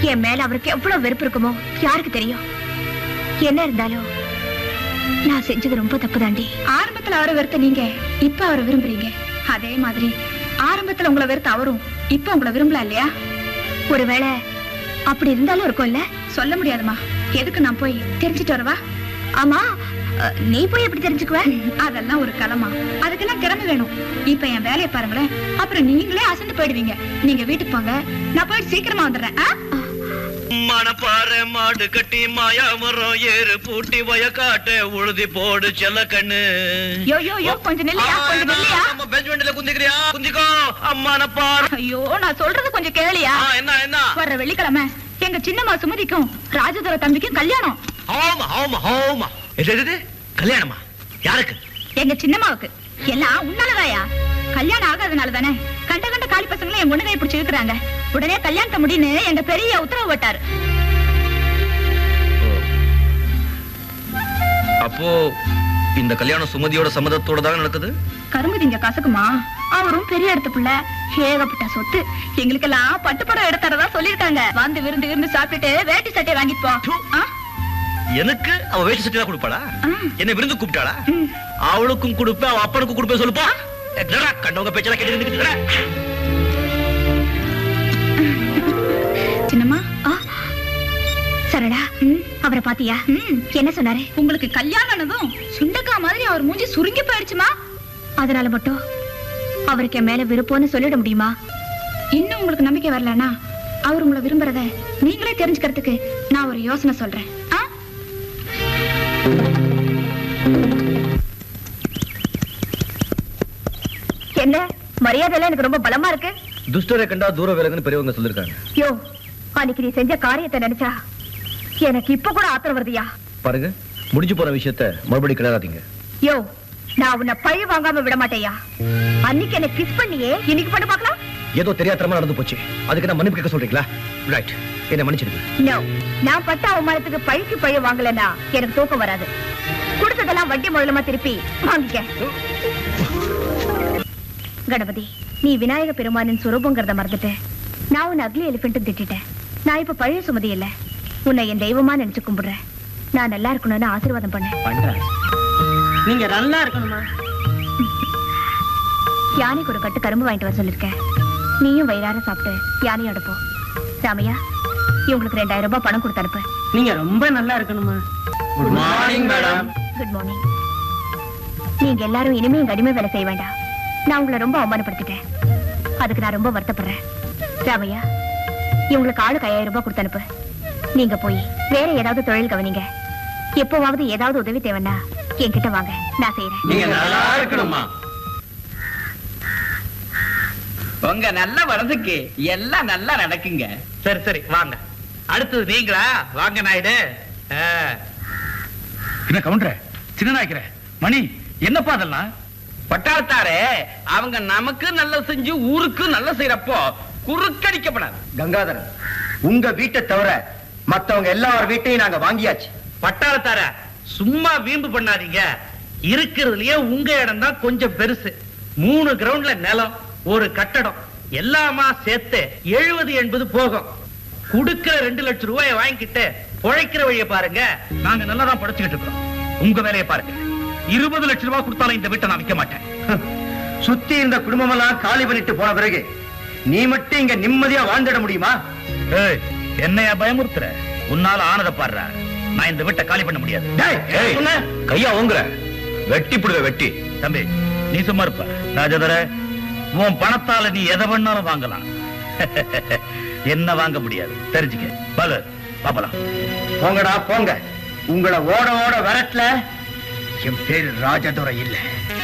என் மேல அவருக்கு எவ்வளவு வெறுப்பு இருக்குமோ யாருக்கு தெரியும் என்ன இருந்தாலும் நான் செஞ்சது ரொம்ப தப்புதாண்டி ஆரம்பத்துல அவரை வெறுத்த நீங்க இப்ப அவரை விரும்புறீங்க அதே மாதிரி ஆரம்பத்துல உங்களை வெறுத்த அவரும் இப்ப உங்களை விரும்பல இல்லையா ஒருவேளை அப்படி இருந்தாலும் இருக்கும்ல சொல்ல முடியாதுமா எதுக்கு நான் போய் தெரிஞ்சிட்டு வரவா ஆமா அஹ், நீ போய் எப்படி தெரிஞ்சுக்குவ அதெல்லாம் ஒரு களமா அதுக்கெல்லாம் திறமை வேணும் இப்ப என் வேலையை பாருங்களேன் அப்புறம் நீங்களே அசந்து போயிடுவீங்க நீங்க வீட்டுக்கு போங்க நான் போயிட்டு சீக்கிரமா வந்துடுறேன் ஆ? மணப்பாறை மாடு கட்டி மாயா மரம் ஏறு பூட்டி வயக்காட்ட உழுதி போடு செல்ல கண்ணு யோ யோ யோ கொஞ்சம் நில்லையா கொஞ்சம் நில்லையா நம்ம பெஞ்ச் வண்டியில குந்திக்கிறியா குந்திக்கோ அம்மானப்பார் ஐயோ நான் சொல்றது கொஞ்சம் கேளியா என்ன என்ன வர்ற வெள்ளிக்கிழமை எங்க சின்னம்மா சுமதிக்கும் ராஜதுர தம்பிக்கும் கல்யாணம் ஆமா ஆமா ஆமா எது எது, எது கல்யாணமா யாருக்கு எங்க சின்னம்மாவுக்கு எல்லாம் உன்னாலதாயா கல்யாணம் ஆகாதனால தானே கண்ட கண்ட காலி பசங்களை என் முன்னகை பிடிச்சு இருக்கிறாங்க உடனே கல்யாணத்தை முடின்னு எங்க பெரிய உத்தரவு போட்டாரு அப்போ இந்த கல்யாணம் சுமதியோட சம்மதத்தோட தான் நடக்குது கரும்பு திங்க கசக்குமா அவரும் பெரிய இடத்து புள்ள ஏகப்பட்ட சொத்து எங்களுக்கெல்லாம் பட்டு படம் எடுத்துறதா சொல்லிருக்காங்க வந்து விருந்து விருந்து சாப்பிட்டுட்டு வேட்டி சட்டையை வாங்கிட்டு போ ஆ? எனக்கு அவ வேட்டி சட்டி தான் கொடுப்பாளா ஆ. என்ன விருந்து கூப்பிட்டாளா ம். அவளுக்கும் கொடுப்பேன் அவ அப்பனுக்கும் கொடுப்பேன் சொல்லுப்பா என்னடா, கண்டவங்க பேச்செல்லாம் கேட்டு சின்னம்மா ஆ, சரடா அவரை பாத்தியா என்ன சொன்னாரு உங்களுக்கு கல்யாணம் ஆனதும் சுண்டக்கா மாதிரி அவர் மூஞ்சி சுருங்கி போயிடுச்சுமா அதனால மட்டும் அவருக்கு என் மேல விருப்பம்னு சொல்லிட முடியுமா இன்னும் உங்களுக்கு நம்பிக்கை வரலனா அவர் உங்களை விரும்புறத நீங்களே தெரிஞ்சுக்கிறதுக்கு நான் ஒரு யோசனை சொல்றேன் ஆ? என்ன மரியாதை எல்லாம் எனக்கு ரொம்ப பலமா இருக்கு துஷ்டரை கண்டா தூர விலகுன்னு பெரியவங்க சொல்லிருக்காங்க யோ அன்னைக்கு நீ செஞ்ச காரியத்தை நினைச்சா எனக்கு இப்ப கூட ஆத்திரம் வருதியா பாருங்க முடிஞ்சு போன விஷயத்த மறுபடியும் கிளறாதீங்க யோ நான் உன்னை பழி வாங்காம விட மாட்டேயா அன்னைக்கு என்ன கிஸ் பண்ணியே இன்னைக்கு பண்ண பார்க்கலாம் ஏதோ தெரியாதரமா நடந்து போச்சு அதுக்கு நான் மன்னிப்பு கேட்க சொல்றீங்களா ரைட் என்ன மன்னிச்சிடுங்க நோ நான் பட்ட அவமானத்துக்கு பழிக்கு பழி வாங்கலன்னா எனக்கு தூக்கம் வராது கொடுத்ததெல்லாம் வட்டி முதலமா திருப்பி வாங்கிக்க கணபதி நீ விநாயக பெருமானின் சுரூபங்கிறத மறந்துட்டு நான் உன்னை அக்லி எலிஃபென்ட் திட்டிட்டேன் நான் இப்ப பழைய சுமதி இல்ல உன்னை என் தெய்வமா நினைச்சு கும்பிடுறேன் நான் நல்லா இருக்கணும்னு ஆசீர்வாதம் பண்ணேன் பண்றேன் நீங்க நல்லா இருக்கணுமா யானைக்கு ஒரு கட்டு கரும்பு வாங்கிட்டு வர சொல்லிருக்கேன் நீயும் வயிறார சாப்பிட்டு யானையோட போ ராமையா இவங்களுக்கு ரெண்டாயிரம் ரூபாய் பணம் கொடுத்து அனுப்பு நீங்க ரொம்ப நல்லா இருக்கணுமா good morning madam good morning நீங்க எல்லாரும் இனிமே எங்க அடிமை வேலை செய்ய வேண்டாம் நான் உங்களை ரொம்ப அவமானப்படுத்திட்டேன் அதுக்கு நான் ரொம்ப வருத்தப்படுறேன் ராமையா இவங்களுக்கு ஆளுக்கு ஐயாயிரம் ரூபாய் கொடுத்து அனுப்பு நீங்க போய் வேற ஏதாவது தொழில் கவனிங்க எப்போவாவது ஏதாவது உதவி தேவைன்னா என்கிட்ட வாங்க நான் செய்யறேன் நீங்க நல்லா இருக்கணுமா உங்க நல்ல வரதுக்கு எல்லாம் நல்லா நடக்குங்க சரி சரி வாங்க அடுத்தது நீங்களா வாங்க நாயுடு ஆ. என்ன கவுண்டர சின்ன நாய்க்கிற மணி என்னப்பா அதெல்லாம் பட்டாளத்தாரே அவங்க நமக்கு நல்ல செஞ்சு ஊருக்கு நல்ல செய்யறப்போ குறுக்கடிக்கப்படாது கங்காதரன் உங்க வீட்டை தவிர மத்தவங்க எல்லார் வீட்டையும் நாங்க வாங்கியாச்சு பட்டாளத்தார சும்மா வீம்பு பண்ணாதீங்க இருக்கிறதுலயே உங்க இடம் தான் கொஞ்சம் பெருசு மூணு கிரவுண்ட்ல நிலம் ஒரு கட்டடம் எல்லாமா சேர்த்து எழுபது எண்பது போகும் குடுக்கிற ரெண்டு லட்சம் ரூபாயை வாங்கிக்கிட்டு பொழைக்கிற வழியை பாருங்க நாங்க நல்லா தான் படைச்சுக்கிட்டு இருக்கிறோம் உங்க வேலையை பாருங்க இருபது லட்சம் ரூபாய் கொடுத்தாலும் இந்த வீட்டை நான் விற்க மாட்டேன் சுத்தி இருந்த குடும்பம் எல்லாம் காலி பண்ணிட்டு போன பிறகு நீ மட்டும் இங்க நிம்மதியா வாழ்ந்துட முடியுமா ஏய், என்னையா பயமுறுத்துற உன்னால ஆனதை பாடுற நான் இந்த வீட்டை காலி பண்ண முடியாது ஏய், கையா ஓங்குற வெட்டி புடுவ வெட்டி தம்பி நீ சும்மா இருப்ப ராஜதர உன் பணத்தால நீ எதை வேணாலும் வாங்கலாம் என்ன வாங்க முடியாது தெரிஞ்சுக்க பல பாப்பலாம் போங்கடா போங்க உங்களை ஓட ஓட வரட்ல என் பேரு ராஜதுரை இல்ல